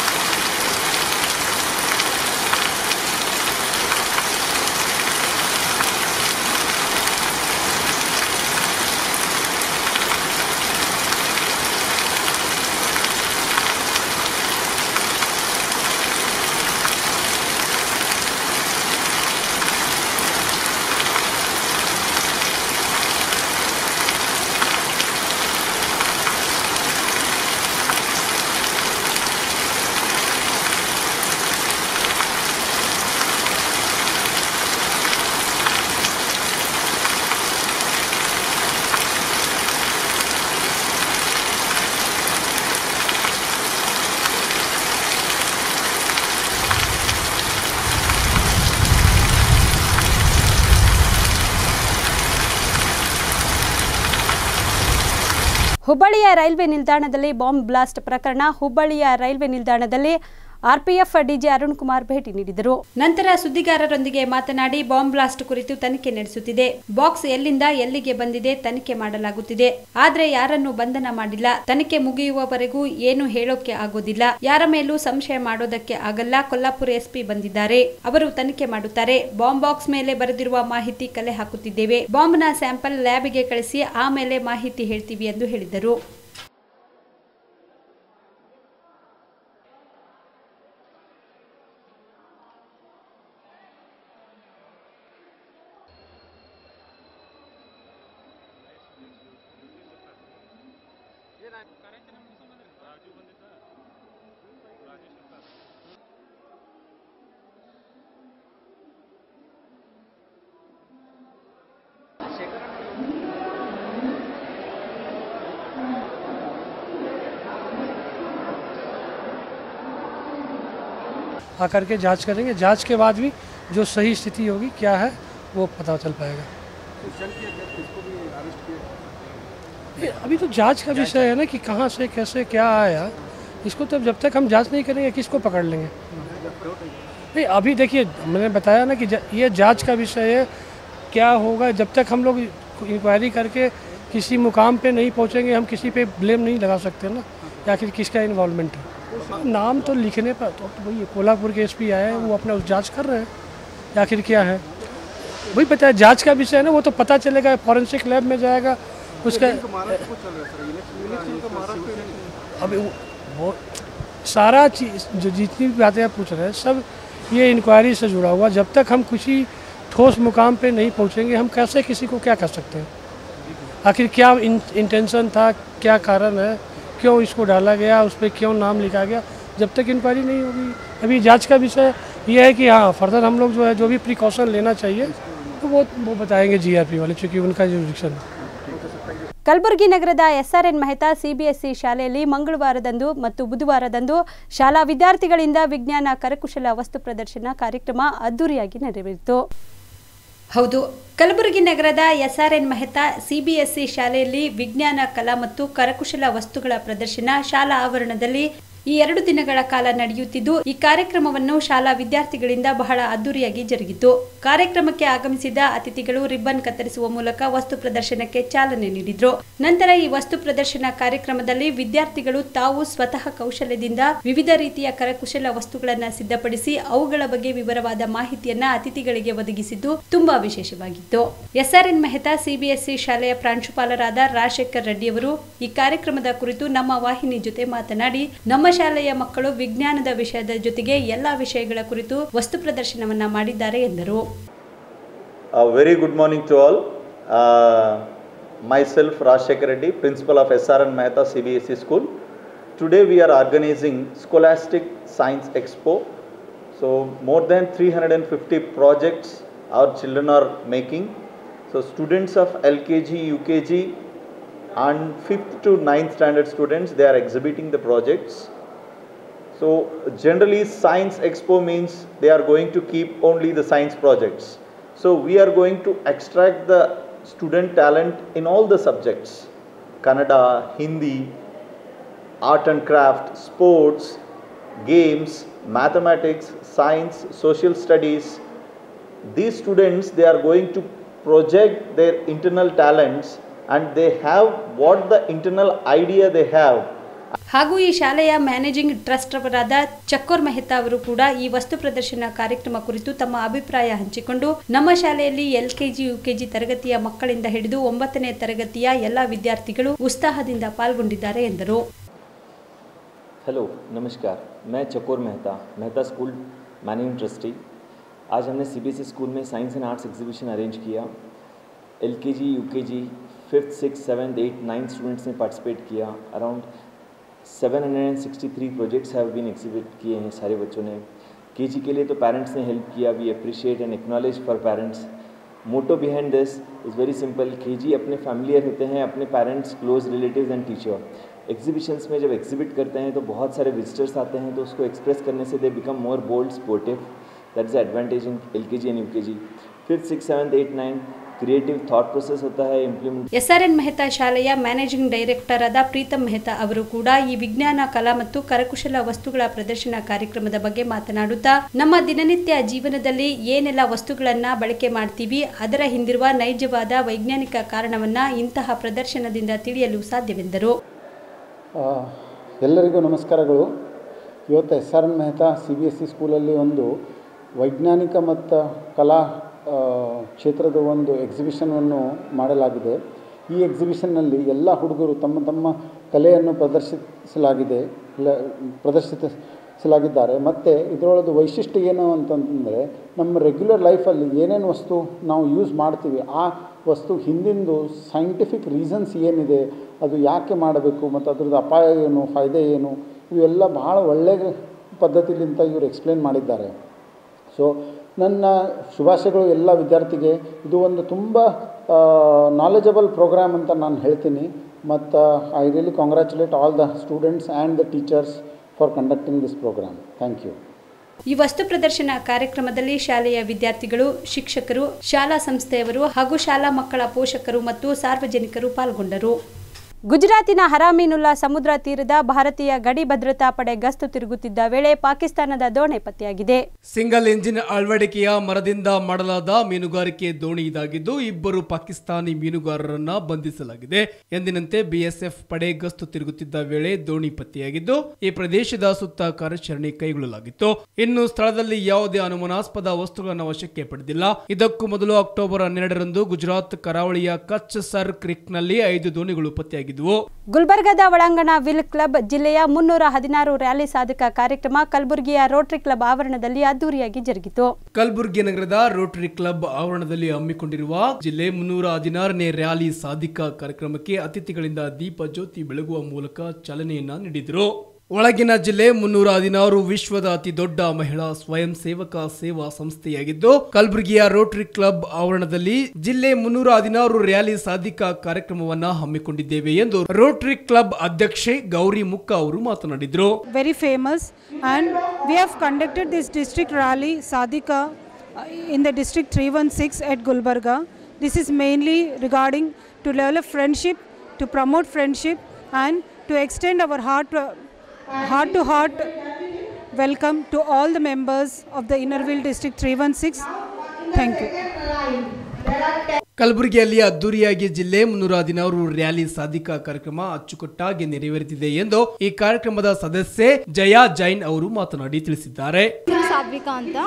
ಹುಬ್ಬಳ್ಳಿಯ ರೈಲ್ವೆ ನಿಲ್ದಾಣದಲ್ಲಿ ಬಾಂಬ್ ಬ್ಲಾಸ್ಟ್ ಪ್ರಕರಣ ಹುಬ್ಬಳ್ಳಿಯ ರೈಲ್ವೆ ನಿಲ್ದಾಣದಲ್ಲಿ ಆರ್ಪಿಎಫ್ ಡಿಜೆ ಅರುಣ್ ಕುಮಾರ್ ಭೇಟಿ ನೀಡಿದರು ನಂತರ ಸುದ್ದಿಗಾರರೊಂದಿಗೆ ಮಾತನಾಡಿ ಬಾಂಬ್ ಬ್ಲಾಸ್ಟ್ ಕುರಿತು ತನಿಖೆ ನಡೆಸುತ್ತಿದೆ ಬಾಕ್ಸ್ ಎಲ್ಲಿಂದ ಎಲ್ಲಿಗೆ ಬಂದಿದೆ ತನಿಖೆ ಮಾಡಲಾಗುತ್ತಿದೆ ಆದ್ರೆ ಯಾರನ್ನು ಬಂಧನ ಮಾಡಿಲ್ಲ ತನಿಖೆ ಮುಗಿಯುವವರೆಗೂ ಏನು ಹೇಳೋಕೆ ಆಗೋದಿಲ್ಲ ಯಾರ ಮೇಲೂ ಸಂಶಯ ಮಾಡೋದಕ್ಕೆ ಆಗಲ್ಲ ಕೊಲ್ಲಾಪುರ ಎಸ್ಪಿ ಬಂದಿದ್ದಾರೆ ಅವರು ತನಿಖೆ ಮಾಡುತ್ತಾರೆ ಬಾಂಬ್ ಬಾಕ್ಸ್ ಮೇಲೆ ಬರೆದಿರುವ ಮಾಹಿತಿ ಕಲೆ ಹಾಕುತ್ತಿದ್ದೇವೆ ಬಾಂಬ್ನ ಸ್ಯಾಂಪಲ್ ಲ್ಯಾಬ್ಗೆ ಕಳಿಸಿ ಆಮೇಲೆ ಮಾಹಿತಿ ಹೇಳ್ತೀವಿ ಎಂದು ಹೇಳಿದರು आकर के जांच करेंगे जांच के बाद भी जो सही स्थिति होगी क्या है वो पता चल पाएगा ये अभी तो जांच का विषय है ना कि कहाँ से कैसे क्या आया इसको तो जब तक हम जांच नहीं करेंगे किसको पकड़ लेंगे नहीं अभी देखिए मैंने बताया ना कि ज- ये जांच का विषय है क्या होगा जब तक हम लोग इंक्वायरी करके किसी मुकाम पे नहीं पहुंचेंगे हम किसी पे ब्लेम नहीं लगा सकते ना या आखिर किसका इन्वॉल्वमेंट है नाम तो लिखने पर तो वही है, कोल्हापुर के एसपी आए हैं वो अपना उस जांच कर रहे हैं या आखिर क्या है वही पता है जांच का विषय है ना वो तो पता चलेगा फॉरेंसिक लैब में जाएगा उसका अभी वो, वो सारा चीज जो जितनी भी बातें आप पूछ रहे हैं सब ये इंक्वायरी से जुड़ा हुआ जब तक हम किसी ठोस मुकाम पे नहीं पहुंचेंगे हम कैसे किसी को क्या कर सकते हैं आखिर क्या इंटेंशन था क्या कारण है क्यों इसको डाला गया उस पर क्यों नाम लिखा गया जब तक इंक्वायरी नहीं होगी अभी जांच का विषय ये है कि हाँ फर्दर हम लोग जो है जो भी प्रिकॉशन लेना चाहिए तो वो वो बताएंगे जीआरपी वाले चूँकि उनका जुरिडिक्शन है ಕಲಬುರಗಿ ನಗರದ ಎಸ್ಆರ್ಎನ್ ಮೆಹತಾ ಸಿಬಿಎಸ್ಇ ಶಾಲೆಯಲ್ಲಿ ಮಂಗಳವಾರದಂದು ಮತ್ತು ಬುಧವಾರದಂದು ಶಾಲಾ ವಿದ್ಯಾರ್ಥಿಗಳಿಂದ ವಿಜ್ಞಾನ ಕರಕುಶಲ ವಸ್ತು ಪ್ರದರ್ಶನ ಕಾರ್ಯಕ್ರಮ ಅದ್ದೂರಿಯಾಗಿ ನೆರವೇರಿತು ಹೌದು ಕಲಬುರಗಿ ನಗರದ ಎಸ್ಆರ್ಎನ್ ಮೆಹತಾ ಸಿಬಿಎಸ್ಇ ಶಾಲೆಯಲ್ಲಿ ವಿಜ್ಞಾನ ಕಲಾ ಮತ್ತು ಕರಕುಶಲ ವಸ್ತುಗಳ ಪ್ರದರ್ಶನ ಶಾಲಾ ಆವರಣದಲ್ಲಿ ಈ ಎರಡು ದಿನಗಳ ಕಾಲ ನಡೆಯುತ್ತಿದ್ದು ಈ ಕಾರ್ಯಕ್ರಮವನ್ನು ಶಾಲಾ ವಿದ್ಯಾರ್ಥಿಗಳಿಂದ ಬಹಳ ಅದ್ದೂರಿಯಾಗಿ ಜರುಗಿತು ಕಾರ್ಯಕ್ರಮಕ್ಕೆ ಆಗಮಿಸಿದ ಅತಿಥಿಗಳು ರಿಬ್ಬನ್ ಕತ್ತರಿಸುವ ಮೂಲಕ ವಸ್ತು ಪ್ರದರ್ಶನಕ್ಕೆ ಚಾಲನೆ ನೀಡಿದ್ರು ನಂತರ ಈ ವಸ್ತು ಪ್ರದರ್ಶನ ಕಾರ್ಯಕ್ರಮದಲ್ಲಿ ವಿದ್ಯಾರ್ಥಿಗಳು ತಾವು ಸ್ವತಃ ಕೌಶಲ್ಯದಿಂದ ವಿವಿಧ ರೀತಿಯ ಕರಕುಶಲ ವಸ್ತುಗಳನ್ನು ಸಿದ್ಧಪಡಿಸಿ ಅವುಗಳ ಬಗ್ಗೆ ವಿವರವಾದ ಮಾಹಿತಿಯನ್ನ ಅತಿಥಿಗಳಿಗೆ ಒದಗಿಸಿದ್ದು ತುಂಬಾ ವಿಶೇಷವಾಗಿತ್ತು ಎಸ್ಆರ್ಎನ್ ಮೆಹತಾ ಸಿಬಿಎಸ್ಇ ಶಾಲೆಯ ಪ್ರಾಂಶುಪಾಲರಾದ ರಾಜಶೇಖರ್ ರೆಡ್ಡಿಯವರು ಈ ಕಾರ್ಯಕ್ರಮದ ಕುರಿತು ನಮ್ಮ ವಾಹಿನಿ ಜೊತೆ ಮಾತನಾಡಿ ನಮ್ಮ ಶಾಲೆಯ ಮಕ್ಕಳು ವಿಜ್ಞಾನದ ವಿಷಯದ ಜೊತೆಗೆ ಎಲ್ಲಾ ವಿಷಯಗಳ ಕುರಿತು ವಸ್ತು ಪ್ರದರ್ಶನವನ್ನ ಮಾಡಿದ್ದಾರೆ ಎಂದರು A very good morning to all. Uh, myself, Rajshekar Reddy, principal of SRN Mehta CBSE School. Today we are organizing Scholastic Science Expo. So more than 350 projects our children are making. So students of LKG, UKG and 5th to 9th standard students, they are exhibiting the projects. So generally science expo means they are going to keep only the science projects. So we are going to extract the student talent in all the subjects. Kannada, Hindi, art and craft, sports, games, mathematics, science, social studies. These students they are going to project their internal talents and they have what the internal idea they have ಹಾಗೂ ಈ ಶಾಲೆಯ managing trust ಅವರಾದ ಚಕ್ಕೋರ್ ಮೆಹ್ತಾ ಅವರು ಕೂಡ ಈ ವಸ್ತು ಪ್ರದರ್ಶನ ಕಾರ್ಯಕ್ರಮ ಕುರಿತು ತಮ್ಮ ಅಭಿಪ್ರಾಯ ಹಂಚಿಕೊಂಡು ನಮ್ಮ ಶಾಲೆಯಲ್ಲಿ ಎಲ್ಕೆಜಿ ಯುಕೆಜಿ ತರಗತಿಯ ಮಕ್ಕಳಿಂದ ಹಿಡಿದು ಒಂಬತ್ತನೇ ತರಗತಿಯ ಎಲ್ಲ ವಿದ್ಯಾರ್ಥಿಗಳು ಉತ್ಸಾಹದಿಂದ ಪಾಲ್ಗೊಂಡಿದ್ದಾರೆ ಎಂದರು हेलो नमस्कार मैं Chakor Mehta Mehta school managing trustee आज हमने सीबीएसई स्कूल में science and arts exhibition arrange किया LKG UKG fifth six seventh eight ninth students ने पार्टिसिपेट किया around 763 projects have been exhibit किए हैं सारे बच्चों ने केजी के लिए तो पेरेंट्स ने हेल्प किया we appreciate and acknowledge for parents motto behind this is very simple KG अपने फैमिलियर होते हैं अपने parents close relatives and teacher exhibitions में जब एग्जिबिट करते हैं तो बहुत सारे विजिटर्स आते हैं तो उसको एक्सप्रेस करने से they become more bold sportive that is advantage in L K G and U K G fifth six seventh eight nine creative thought process होता है इम्प्लीमेंट ಎಸ್ಆರ್ಎನ್ ಮೆಹ್ತಾ ಶಾಲೆಯ ಮ್ಯಾನೇಜಿಂಗ್ ಡೈರೆಕ್ಟರ್ ಆದ ಪ್ರೀತಮ್ ಮೆಹ್ತಾ ಅವರು ಕೂಡ ಈ ವಿಜ್ಞಾನ ಕಲಾ ಮತ್ತು ಕರಕುಶಲ ವಸ್ತುಗಳ ಪ್ರದರ್ಶನ ಕಾರ್ಯಕ್ರಮದ ಬಗ್ಗೆ ಮಾತನಾಡುತ್ತಾ ನಮ್ಮ ದಿನನಿತ್ಯ ಜೀವನದಲ್ಲಿ ಏನೆಲ್ಲ ವಸ್ತುಗಳನ್ನ ಬಳಕೆ ಮಾಡ್ತೀವಿ ಅದರ ಹಿಂದಿರುವ ನೈಜವಾದ ವೈಜ್ಞಾನಿಕ ಕಾರಣವನ್ನ ಇಂತಹ ಪ್ರದರ್ಶನದಿಂದ ತಿಳಿಯಲು ಸಾಧ್ಯವೆಂದರು ಆ, ಎಲ್ಲರಿಗೂ ನಮಸ್ಕಾರಗಳು ಇವತ್ತು S R N Mehta C B S C ಸ್ಕೂಲಲ್ಲಿ ಒಂದು ವೈಜ್ಞಾನಿಕ ಮತ್ತು ಕಲಾ ಆ, ಕ್ಷೇತ್ರದ ಒಂದು ಎಕ್ಸಿಬಿಷನನ್ನು ಮಾಡಲಾಗಿದೆ ಈ ಎಕ್ಸಿಬಿಷನ್ನಲ್ಲಿ ಎಲ್ಲ ಹುಡುಗರು ತಮ್ಮ ತಮ್ಮ ಕಲೆಯನ್ನು ಪ್ರದರ್ಶಿಸಲಾಗಿದೆ ಲ- ಪ್ರದರ್ಶಿಸಲಾಗಿದ್ದಾರೆ ಮತ್ತು ಇದರೊಳದು ವೈಶಿಷ್ಟ್ಯ ಏನು ಅಂತಂದರೆ ನಮ್ಮ ರೆಗ್ಯುಲರ್ ಲೈಫಲ್ಲಿ ಏನೇನು ವಸ್ತು ನಾವು ಯೂಸ್ ಮಾಡ್ತೀವಿ ಆ ವಸ್ತು ಹಿಂದಿಂದು ಸೈಂಟಿಫಿಕ್ ರೀಸನ್ಸ್ ಏನಿದೆ ಅದು ಯಾಕೆ ಮಾಡಬೇಕು ಮತ್ತು ಅದ್ರದ್ದು ಅಪಾಯ ಏನು ಫಾಯ್ದೆ ಏನು ಇವೆಲ್ಲ ಭಾಳ ಒಳ್ಳೆಯ ಪದ್ಧತಿಲಿಂದ ಇವರು ಎಕ್ಸ್ಪ್ಲೇನ್ ಮಾಡಿದ್ದಾರೆ ಸೊ ನನ್ನ ಶುಭಾಶಯಗಳು ಎಲ್ಲ ವಿದ್ಯಾರ್ಥಿಗೆ ಇದು ಒಂದು ತುಂಬ ನಾಲೆಜಬಲ್ ಪ್ರೋಗ್ರಾಮ್ ಅಂತ ನಾನು ಹೇಳ್ತೀನಿ ಮತ್ತು I really congratulate all the students and the teachers for conducting this programme thank you ಈ ವಸ್ತು ಪ್ರದರ್ಶನ ಕಾರ್ಯಕ್ರಮದಲ್ಲಿ ಶಾಲೆಯ ವಿದ್ಯಾರ್ಥಿಗಳು ಶಿಕ್ಷಕರು ಶಾಲಾ ಸಂಸ್ಥೆಯವರು ಹಾಗೂ ಶಾಲಾ ಮಕ್ಕಳ ಪೋಷಕರು ಮತ್ತು ಸಾರ್ವಜನಿಕರು ಪಾಲ್ಗೊಂಡರು ಗುಜರಾತಿನ ಹರಾಮೀನುಲ್ಲಾ ಸಮುದ್ರ ತೀರದ ಭಾರತೀಯ ಗಡಿ ಭದ್ರತಾ ಪಡೆ ಗಸ್ತು ತಿರುಗುತ್ತಿದ್ದ ವೇಳೆ ಪಾಕಿಸ್ತಾನದ ದೋಣಿ ಪತ್ತೆಯಾಗಿದೆ ಸಿಂಗಲ್ ಎಂಜಿನ್ ಅಳವಡಿಕೆಯ ಮರದಿಂದ ಮಾಡಲಾದ ಮೀನುಗಾರಿಕೆ ದೋಣಿ ಇದಾಗಿದ್ದು ಇಬ್ಬರು ಪಾಕಿಸ್ತಾನಿ ಮೀನುಗಾರರನ್ನ ಬಂಧಿಸಲಾಗಿದೆ ಎಂದಿನಂತೆ ಬಿಎಸ್ಎಫ್ ಪಡೆ ಗಸ್ತು ತಿರುಗುತ್ತಿದ್ದ ವೇಳೆ ದೋಣಿ ಪತ್ತೆಯಾಗಿದ್ದು ಈ ಪ್ರದೇಶದ ಸುತ್ತ ಕಾರ್ಯಾಚರಣೆ ಕೈಗೊಳ್ಳಲಾಗಿತ್ತು ಇನ್ನು ಸ್ಥಳದಲ್ಲಿ ಯಾವುದೇ ಅನುಮಾನಾಸ್ಪದ ವಸ್ತುಗಳನ್ನು ವಶಕ್ಕೆ ಪಡೆದಿಲ್ಲ ಇದಕ್ಕೂ ಮೊದಲು ಅಕ್ಟೋಬರ್ ಹನ್ನೆರಡರಂದು ಗುಜರಾತ್ ಕರಾವಳಿಯ ಕಚ್ ಸರ್ ಕ್ರಿಕ್ನಲ್ಲಿ ಐದು ದೋಣಿಗಳು ಪತ್ತೆಯಾಗಿದ್ದವು ಗುಲ್ಬರ್ಗಾದ ಒಳಾಂಗಣ ವಿಲ್ ಕ್ಲಬ್ ಜಿಲ್ಲೆಯ ಮುನ್ನೂರ ಹದಿನಾರು ರ್ಯಾಲಿ ಸಾಧಕ ಕಾರ್ಯಕ್ರಮ ಕಲಬುರಗಿಯ ರೋಟರಿ ಕ್ಲಬ್ ಆವರಣದಲ್ಲಿ ಅದ್ದೂರಿಯಾಗಿ ಜರುಗಿತು ಕಲಬುರಗಿ ನಗರದ ರೋಟರಿ ಕ್ಲಬ್ ಆವರಣದಲ್ಲಿ ಹಮ್ಮಿಕೊಂಡಿರುವ ಜಿಲ್ಲೆ ಮುನ್ನೂರ ಹದಿನಾರನೇ ರ್ಯಾಲಿ ಸಾಧಿಕ ಕಾರ್ಯಕ್ರಮಕ್ಕೆ ಅತಿಥಿಗಳಿಂದ ದೀಪ ಜ್ಯೋತಿ ಬೆಳಗುವ ಮೂಲಕ ಚಾಲನೆಯನ್ನ ನೀಡಿದರು ಒಳಗಿನ ಜಿಲ್ಲೆ ಮುನ್ನೂರ ಹದಿನಾರು ವಿಶ್ವದ ಅತಿ ದೊಡ್ಡ ಮಹಿಳಾ ಸ್ವಯಂ ಸೇವಕ ಸೇವಾ ಸಂಸ್ಥೆಯಾಗಿದ್ದು ಕಲಬುರಗಿಯ ರೋಟರಿ ಕ್ಲಬ್ ಆವರಣದಲ್ಲಿ ಜಿಲ್ಲೆ ಮುನ್ನೂರ ಹದಿನಾರು ರ್ಯಾಲಿ ಸಾಧಿಕ ಕಾರ್ಯಕ್ರಮವನ್ನ ಹಮ್ಮಿಕೊಂಡಿದ್ದೇವೆ ಎಂದು ರೋಟರಿ ಕ್ಲಬ್ ಅಧ್ಯಕ್ಷೆ ಗೌರಿ ಮುಕ್ಕ ಅವರು ಮಾತನಾಡಿದರು very famous and we have conducted this district rally Sadika uh, in the district 316 at Gulbarga. This is mainly regarding to develop friendship, to promote friendship and to extend our heart heart to heart welcome to all the members of the Innerville district 316. Thank you. ಕಲಬುರಗಿಯಲ್ಲಿ ಅದ್ದೂರಿಯಾಗಿ ಜಿಲ್ಲೆ ಮುನ್ನೂರ ಹದಿನಾರು rally ಸಾಧಿಕ ಕಾರ್ಯಕ್ರಮ ಅಚ್ಚುಕಟ್ಟಾಗಿ ನೆರವೇರುತ್ತಿದೆ ಎಂದು ಈ ಕಾರ್ಯಕ್ರಮದ ಸದಸ್ಯೆ ಜಯಾ ಜೈನ್ ಅವರು ಮಾತನಾಡಿ ತಿಳಿಸಿದ್ದಾರೆ ಸಾತ್ವಿಕ ಅಂತ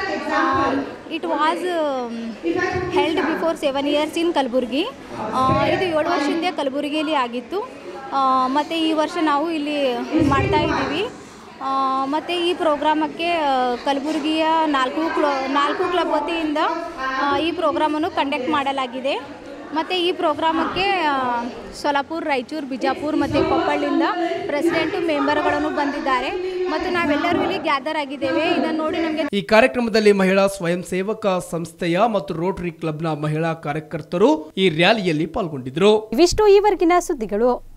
it was held before seven years in Kalaburagi ಇದು ಏಳು ವರ್ಷದಿಂದ ಕಲಬುರಗಿಯಲ್ಲಿ ಆಗಿತ್ತು ಮತ್ತು ಈ ವರ್ಷ ನಾವು ಇಲ್ಲಿ ಮಾಡ್ತಾ ಇದ್ದೀವಿ ಮತ್ತು ಈ ಪ್ರೋಗ್ರಾಮಕ್ಕೆ ಆ, ಕಲಬುರಗಿಯ ನಾಲ್ಕು ಕ್ಲೋ ನಾಲ್ಕು ಕ್ಲಬ್ ವತಿಯಿಂದ ಆ, ಈ ಪ್ರೋಗ್ರಾಮನ್ನು ಕಂಡಕ್ಟ್ ಮಾಡಲಾಗಿದೆ ಮತ್ತು ಈ ಪ್ರೋಗ್ರಾಮಕ್ಕೆ ಆ, ಸೊಲಾಪುರ್ ರಾಯಚೂರು ಬಿಜಾಪುರ್ ಮತ್ತು ಕೊಪ್ಪಳಿಂದ ಪ್ರೆಸಿಡೆಂಟು ಮೆಂಬರ್ಗಳನ್ನು ಬಂದಿದ್ದಾರೆ ಮತ್ತು ನಾವೆಲ್ಲರೂ ಇಲ್ಲಿ ಗ್ಯಾದರ್ ಆಗಿದ್ದೇವೆ ಇದನ್ನು ನೋಡಿ ನಮಗೆ ಈ ಕಾರ್ಯಕ್ರಮದಲ್ಲಿ ಮಹಿಳಾ ಸ್ವಯಂ ಸೇವಕ ಸಂಸ್ಥೆಯ ಮತ್ತು ರೋಟರಿ ಕ್ಲಬ್ನ ಮಹಿಳಾ ಕಾರ್ಯಕರ್ತರು ಈ ರ್ಯಾಲಿಯಲ್ಲಿ ಪಾಲ್ಗೊಂಡಿದ್ದರು ಇವಿಷ್ಟು ಈವರೆಗಿನ ಸುದ್ದಿಗಳು